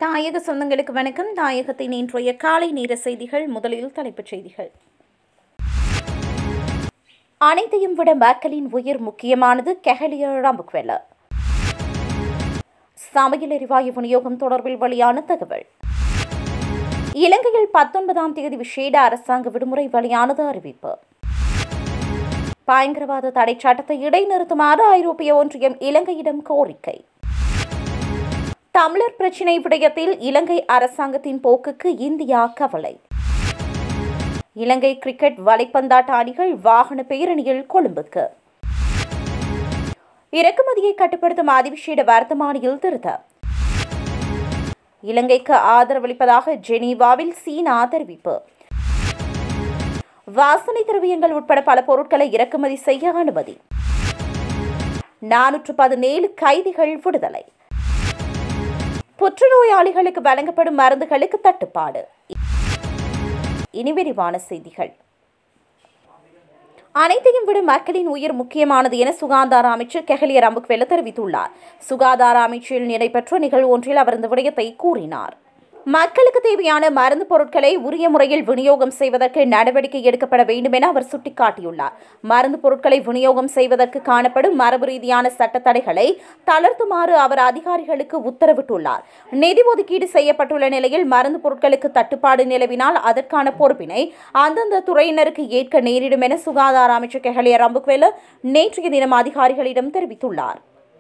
தாயக சொந்தங்களுக்கு வணக்கம் தாயகத்தின் இன்றைய காலை நேர செய்திகள் முதலில் தலைப்புச் செய்திகள் அனைத்தையும் விட மக்களின் உயிர் முக்கியமானது கெஹலிய ராம்புக்வெல சமையல் எரிவாயு விநியோகம் தொடர்பில் வெளியான தகவல் இலங்கையில் பத்தொன்பதாம் தேதி விசேட அரசாங்க விடுமுறை வெளியானது அறிவிப்பு பயங்கரவாத தடை சட்டத்தை இடைநிறுத்துமாறு ஐரோப்பிய ஒன்றியம் இலங்கையிடம் கோரிக்கை தமிழர் பிரச்சினை விடயத்தில் இலங்கை அரசாங்கத்தின் போக்குக்கு இந்தியா கவலை இலங்கை கிரிக்கெட் வலைப்பந்தாட்ட அணிகள் வாகன பேரணியில் கொழும்புக்கு இறக்குமதியை கட்டுப்படுத்தும் அதிவிசேட வர்த்தமானியில் திருத்தம் இலங்கைக்கு ஆதரவளிப்பதாக ஜெனீவாவில் சீனா தெரிவிப்பு வாசனை திரவியங்கள் உட்பட பல பொருட்களை இறக்குமதி செய்ய அனுமதி நானூற்று பதினேழு கைதிகள் விடுதலை புற்றுநோயாளிகளுக்கு வழங்கப்படும் மருந்துகளுக்கு தட்டுப்பாடு இனி விரிவான செய்திகள் அனைத்தையும் விட மக்களின் உயிர் முக்கியமானது என சுகாதார அமைச்சர் கெஹலிய ரம்புக்வெல்ல தெரிவித்துள்ளார் சுகாதார அமைச்சில் நடைபெற்ற நிகழ்வு ஒன்றில் அவர் இந்த விடயத்தை கூறினார் மக்களுக்கு தேவையான மருந்து பொருட்களை உரிய முறையில் விநியோகம் செய்வதற்கு நடவடிக்கை எடுக்கப்பட வேண்டும் என அவர் சுட்டிக்காட்டியுள்ளார் மருந்து பொருட்களை விநியோகம் செய்வதற்கு காணப்படும் மரபு ரீதியான சட்ட தடைகளை தளர்த்துமாறு அவர் அதிகாரிகளுக்கு உத்தரவிட்டுள்ளார் நிதி ஒதுக்கீடு செய்யப்பட்டுள்ள நிலையில் மருந்து பொருட்களுக்கு தட்டுப்பாடு நிலவினால் அதற்கான பொறுப்பினை அந்தந்த துறையினருக்கு ஏற்க நேரிடும் என சுகாதார அமைச்சர் கெஹலிய ரம்புக்வெல நேற்றைய தினம் அதிகாரிகளிடம் தெரிவித்துள்ளார்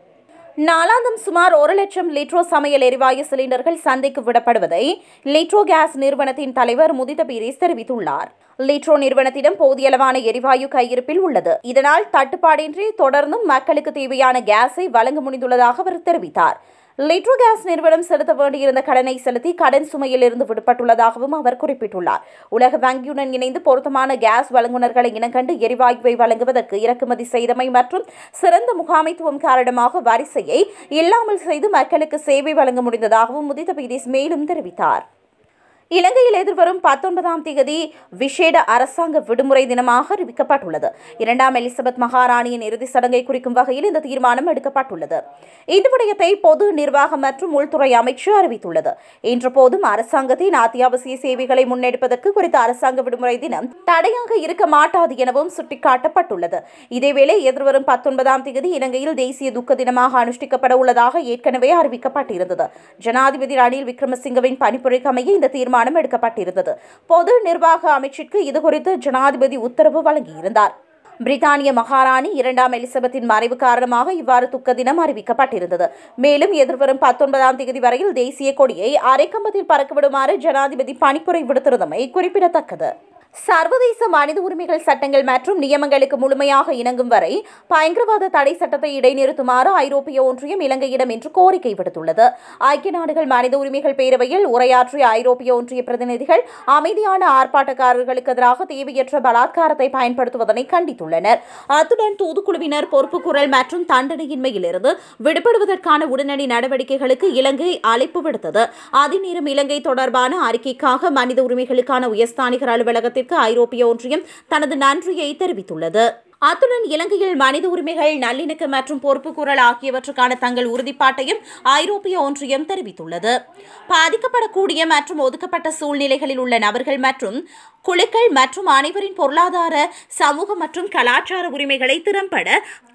நாளாந்தம் சுமார் ஒரு லட்சம் லிட்ரோ சமையல் எரிவாயு சிலிண்டர்கள் சந்தைக்கு விடப்படுவதை லிட்ரோ கேஸ் நிறுவனத்தின் தலைவர் முதித பீரிஸ் தெரிவித்துள்ளார் லிட்ரோ நிறுவனத்திடம் போதியளவான எரிவாயு கையிருப்பில் உள்ளது இதனால் தட்டுப்பாடின்றி தொடர்ந்தும் மக்களுக்கு தேவையான கேஸை வழங்க முடிந்துள்ளதாக அவர் தெரிவித்தார் லிட்ரோ கேஸ் நிறுவனம் செலுத்த வேண்டியிருந்த கடனை செலுத்தி கடன் சுமையில் இருந்து விடுபட்டுள்ளதாகவும் அவர் குறிப்பிட்டுள்ளார் உலக வங்கியுடன் இணைந்து பொருத்தமான கேஸ் வழங்குநர்களை இனங்கண்டு எரிவாயுவை வழங்குவதற்கு இறக்குமதி செய்தமை மற்றும் சிறந்த முகாமைத்துவம் காரணமாக வரிசையை இல்லாமல் செய்து மக்களுக்கு சேவை வழங்க முடிந்ததாகவும் முதித பீரிஸ் மேலும் தெரிவித்தார் இலங்கையில் எதிர்வரும் பத்தொன்பதாம் தேதி விசேட அரசாங்க விடுமுறை தினமாக அறிவிக்கப்பட்டுள்ளது இரண்டாம் எலிசபெத் மகாராணியின் இறுதி சடங்கை குறிக்கும் வகையில் இந்த தீர்மானம் எடுக்கப்பட்டுள்ளது இந்த விடயத்தை பொது நிர்வாகம் மற்றும் உள்துறை அமைச்சு அறிவித்துள்ளது இன்று போதும் அரசாங்கத்தின் அத்தியாவசிய சேவைகளை முன்னெடுப்பதற்கு குறித்த அரசாங்க விடுமுறை தினம் தடையாக இருக்க மாட்டாது எனவும் சுட்டிக்காட்டப்பட்டுள்ளது இதேவேளை எதிர்வரும் பத்தொன்பதாம் தேதி இலங்கையில் தேசிய துக்க தினமாக அனுஷ்டிக்கப்பட உள்ளதாக ஏற்கனவே அறிவிக்கப்பட்டிருந்தது ஜனாதிபதி ரணில் விக்ரமசிங்கவின் பணிப்புரைக்கு அமைய இந்த தீர்மானம் தீர்மானம் எடுக்கப்பட்டிருந்தது பொது நிர்வாக அமைச்சிற்கு இதுகுறித்து ஜனாதிபதி உத்தரவு வழங்கியிருந்தார் பிரித்தானிய மகாராணி இரண்டாம் எலிசபெத்தின் மறைவு காரணமாக இவ்வாறு துக்க தினம் அறிவிக்கப்பட்டிருந்தது மேலும் எதிர்வரும் பத்தொன்பதாம் தேதி வரையில் தேசிய கொடியை அரைக்கம்பத்தில் பறக்கவிடுமாறு ஜனாதிபதி பணிப்புரை விடுத்திருந்தமை குறிப்பிடத்தக்கது சர்வதேச மனித உரிமைகள் சட்டங்கள் மற்றும் நியமங்களுக்கு முழுமையாக இணங்கும் வரை பயங்கரவாத தடை சட்டத்தை இடைநிறுத்துமாறு ஐரோப்பிய ஒன்றியம் இலங்கையிடம் இன்று கோரிக்கை விடுத்துள்ளது ஐக்கிய நாடுகள் மனித உரிமைகள் பேரவையில் உரையாற்றிய ஐரோப்பிய ஒன்றிய பிரதிநிதிகள் அமைதியான ஆர்ப்பாட்டக்காரர்களுக்கு எதிராக தேவையற்ற பலாத்காரத்தை பயன்படுத்துவதனை கண்டித்துள்ளனர் அத்துடன் தூதுக்குழுவினர் பொறுப்புக்குரல் மற்றும் தண்டனையின்மையிலிருந்து விடுபடுவதற்கான உடனடி நடவடிக்கைகளுக்கு இலங்கை அழைப்பு விடுத்தது அதே நேரம் இலங்கை தொடர்பான அறிக்கைக்காக மனித உரிமைகளுக்கான உயர்ஸ்தானிகர் அலுவலகத்தில் நாட்டிற்கு ஐரோப்பிய ஒன்றியம் தனது நன்றியை தெரிவித்துள்ளது அத்துடன் இலங்கையில் மனித உரிமைகள் நல்லிணக்கம் மற்றும் பொறுப்புக்கூறல் ஆகியவற்றுக்கான தங்கள் உறுதிப்பாட்டையும் ஐரோப்பிய ஒன்றியம் தெரிவித்துள்ளது பாதிக்கப்படக்கூடிய மற்றும் ஒதுக்கப்பட்ட சூழ்நிலைகளில் உள்ள நபர்கள் மற்றும் குழுக்கள் மற்றும் அனைவரின் பொருளாதார சமூக மற்றும் கலாச்சார உரிமைகளை திறம்பட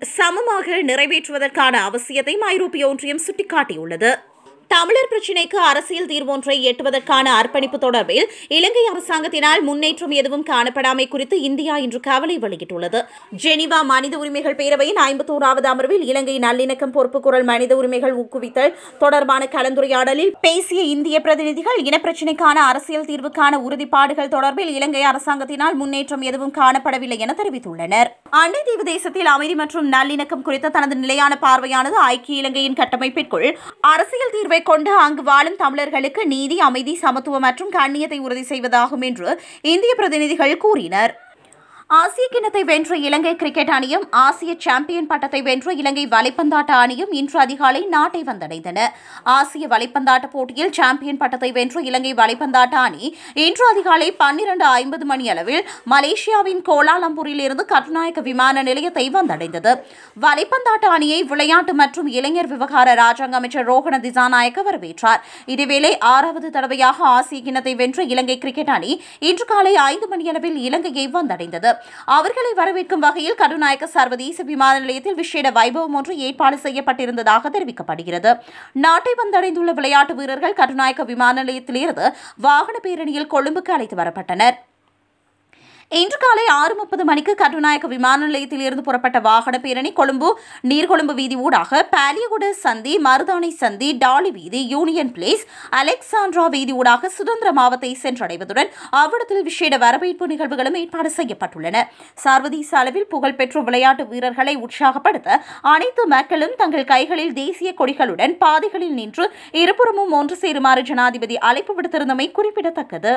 சமமாக நிறைவேற்றுவதற்கான அவசியத்தையும் ஐரோப்பிய ஒன்றியம் சுட்டிக்காட்டியுள்ளது தமிழர் பிரச்சினைக்கு அரசியல் தீர்வொன்றை எட்டுவதற்கான அர்ப்பணிப்பு தொடர்பில் இலங்கை அரசாங்கத்தினால் முன்னேற்றம் எதுவும் காணப்படாமை குறித்து இந்தியா இன்று கவலை வெளியிட்டுள்ளது ஜெனீவா மனித உரிமைகள் பேரவையின் ஐம்பத்தோராவது அமர்வில் இலங்கை நல்லிணக்கம் பொறுப்புக்குரல் மனித உரிமைகள் ஊக்குவித்தல் தொடர்பான கலந்துரையாடலில் பேசிய இந்திய பிரதிநிதிகள் இனப்பிரச்சினைக்கான அரசியல் தீர்வுக்கான உறுதிப்பாடுகள் தொடர்பில் இலங்கை அரசாங்கத்தினால் முன்னேற்றம் எதுவும் காணப்படவில்லை என தெரிவித்துள்ளனர் அண்டை தீவு தேசத்தில் அமைதி மற்றும் நல்லிணக்கம் குறித்த தனது நிலையான பார்வையானது ஐக்கிய இலங்கையின் கட்டமைப்பிற்குள் அரசியல் தீர்வை உணர்வை கொண்டு அங்கு வாழும் தமிழர்களுக்கு நீதி அமைதி சமத்துவம் மற்றும் கண்ணியத்தை உறுதி செய்வதாகும் என்று இந்திய பிரதிநிதிகள் கூறினர் ஆசிய கிண்ணத்தை வென்ற இலங்கை கிரிக்கெட் அணியும் ஆசிய சாம்பியன் பட்டத்தை வென்ற இலங்கை வலைப்பந்தாட்ட அணியும் இன்று அதிகாலை நாட்டை வந்தடைந்தன ஆசிய வலைப்பந்தாட்ட போட்டியில் சாம்பியன் பட்டத்தை வென்ற இலங்கை வலைப்பந்தாட்ட அணி இன்று அதிகாலை பன்னிரண்டு ஐம்பது மணி அளவில் மலேசியாவின் கோலாலம்பூரில் இருந்து கட்டுநாயக்க விமான நிலையத்தை வந்தடைந்தது வலைப்பந்தாட்ட அணியை விளையாட்டு மற்றும் இளைஞர் விவகார ராஜாங்க அமைச்சர் ரோஹன திசாநாயக்க வரவேற்றார் இதேவேளை ஆறாவது தடவையாக ஆசிய கிண்ணத்தை வென்ற இலங்கை கிரிக்கெட் அணி இன்று காலை ஐந்து மணியளவில் இலங்கையை வந்தடைந்தது அவர்களை வரவேற்கும் வகையில் கருநாயக்க சர்வதேச விமான நிலையத்தில் விசேட வைபவம் ஒன்று ஏற்பாடு செய்யப்பட்டிருந்ததாக தெரிவிக்கப்படுகிறது நாட்டை வந்தடைந்துள்ள விளையாட்டு வீரர்கள் கருநாயக்க விமான நிலையத்திலிருந்து வாகன பேரணியில் கொழும்புக்கு அழைத்து வரப்பட்டனர் இன்று காலை ஆறு முப்பது மணிக்கு கட்டுநாயக்க விமான நிலையத்தில் இருந்து புறப்பட்ட வாகன பேரணி கொழும்பு நீர்கொழும்பு வீதி ஊடாக பாலியகுட சந்தி மருதானை சந்தி டாலி வீதி யூனியன் பிளேஸ் அலெக்சாண்ட்ரா வீதி ஊடாக சுதந்திர மாவத்தை சென்றடைவதுடன் அவ்விடத்தில் விசேட வரவேற்பு நிகழ்வுகளும் ஏற்பாடு செய்யப்பட்டுள்ளன சர்வதேச அளவில் புகழ்பெற்ற விளையாட்டு வீரர்களை உற்சாகப்படுத்த அனைத்து மக்களும் தங்கள் கைகளில் தேசிய கொடிகளுடன் பாதைகளில் நின்று இருபுறமும் ஒன்று சேருமாறு ஜனாதிபதி அழைப்பு விடுத்திருந்தமை குறிப்பிடத்தக்கது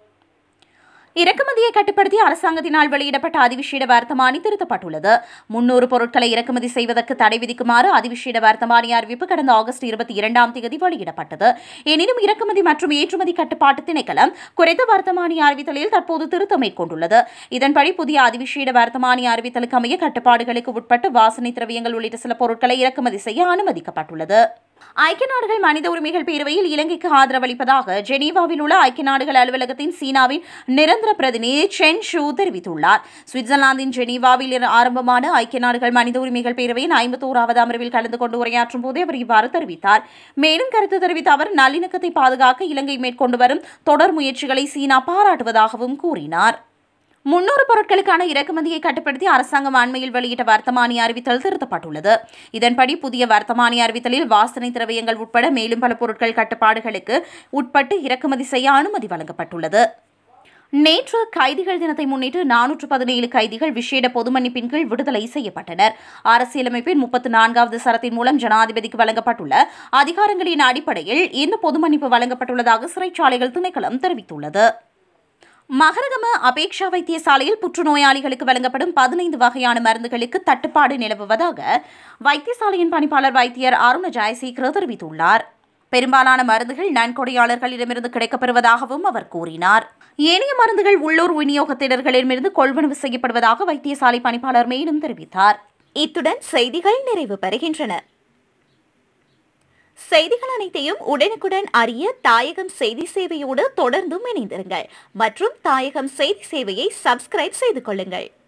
இறக்குமதியை கட்டுப்படுத்தி அரசாங்கத்தினால் வெளியிடப்பட்ட அதிவிஷேட வர்த்தமானி திருத்தப்பட்டுள்ளது முன்னூறு பொருட்களை இறக்குமதி செய்வதற்கு தடை விதிக்குமாறு அதிவிஷேட வர்த்தமானி அறிவிப்பு கடந்த ஆகஸ்ட் இருபத்தி இரண்டாம் தேதி வெளியிடப்பட்டது எனினும் இறக்குமதி மற்றும் ஏற்றுமதி கட்டுப்பாட்டு திணைக்களம் குறைந்த வர்த்தமானி அறிவித்தலில் தற்போது திருத்தம் மேற்கொண்டுள்ளது இதன்படி புதிய அதிவிஷேட வர்த்தமானி அறிவித்தலுக்கு அமைய கட்டுப்பாடுகளுக்கு உட்பட்டு வாசனை திரவியங்கள் உள்ளிட்ட சில பொருட்களை இறக்குமதி செய்ய அனுமதிக்கப்பட்டுள்ளது ஐக்கிய நாடுகள் மனித உரிமைகள் பேரவையில் இலங்கைக்கு ஆதரவளிப்பதாக ஜெனீவாவில் உள்ள ஐக்கிய நாடுகள் அலுவலகத்தின் சீனாவின் நிரந்தர பிரதிநிதி சென் ஷூ தெரிவித்துள்ளார் சுவிட்சர்லாந்தின் ஜெனீவாவில் இரு- ஆரம்பமான ஐக்கிய நாடுகள் மனித உரிமைகள் பேரவையின் ஐம்பத்தோராவது அமர்வில் கலந்து கொண்டு உரையாற்றும் போதே அவர் இவ்வாறு தெரிவித்தார் மேலும் கருத்து தெரிவித்த அவர் நல்லிணக்கத்தை பாதுகாக்க இலங்கை மேற்கொண்டு வரும் தொடர் முயற்சிகளை சீனா பாராட்டுவதாகவும் கூறினார் முன்னூறு பொருட்களுக்கான இறக்குமதியை கட்டுப்படுத்தி அரசாங்கம் அண்மையில் வெளியிட்ட வர்த்தமானி அறிவித்தல் திருத்தப்பட்டுள்ளது இதன்படி புதிய வர்த்தமானி அறிவித்தலில் வாசனை திரவியங்கள் உட்பட மேலும் பல பொருட்கள் கட்டுப்பாடுகளுக்கு உட்பட்டு இறக்குமதி செய்ய அனுமதி வழங்கப்பட்டுள்ளது நேற்று கைதிகள் தினத்தை முன்னிட்டு நானூற்று பதினேழு கைதிகள் விசேட பொது மன்னிப்பின் கீழ் விடுதலை செய்யப்பட்டனர் அரசியலமைப்பின் முப்பத்து நான்காவது சரத்தின் மூலம் ஜனாதிபதிக்கு வழங்கப்பட்டுள்ள அதிகாரங்களின் அடிப்படையில் இந்த பொது மன்னிப்பு வழங்கப்பட்டுள்ளதாக சிறைச்சாலைகள் திணைக்களம் தெரிவித்துள்ளது மகரகம அபேக்ஷா வைத்தியசாலையில் புற்றுநோயாளிகளுக்கு வழங்கப்படும் பதினைந்து வகையான மருந்துகளுக்கு தட்டுப்பாடு நிலவுவதாக வைத்தியசாலையின் பணிப்பாளர் வைத்தியர் அருண ஜெயசேகர் தெரிவித்துள்ளார் பெரும்பாலான மருந்துகள் நன்கொடையாளர்களிடமிருந்து கிடைக்கப்பெறுவதாகவும் அவர் கூறினார் ஏனைய மருந்துகள் உள்ளூர் விநியோகத்தினர்களிடமிருந்து கொள்வனவு செய்யப்படுவதாக வைத்தியசாலை பணிப்பாளர் மேலும் தெரிவித்தார் இத்துடன் செய்திகள் நிறைவு பெறுகின்றன செய்திகள் அனைத்தையும் உடனுக்குடன் அறிய தாயகம் செய்தி சேவையோடு தொடர்ந்தும் இணைந்திருங்கள் மற்றும் தாயகம் செய்தி சேவையை சப்ஸ்கிரைப் செய்து கொள்ளுங்கள்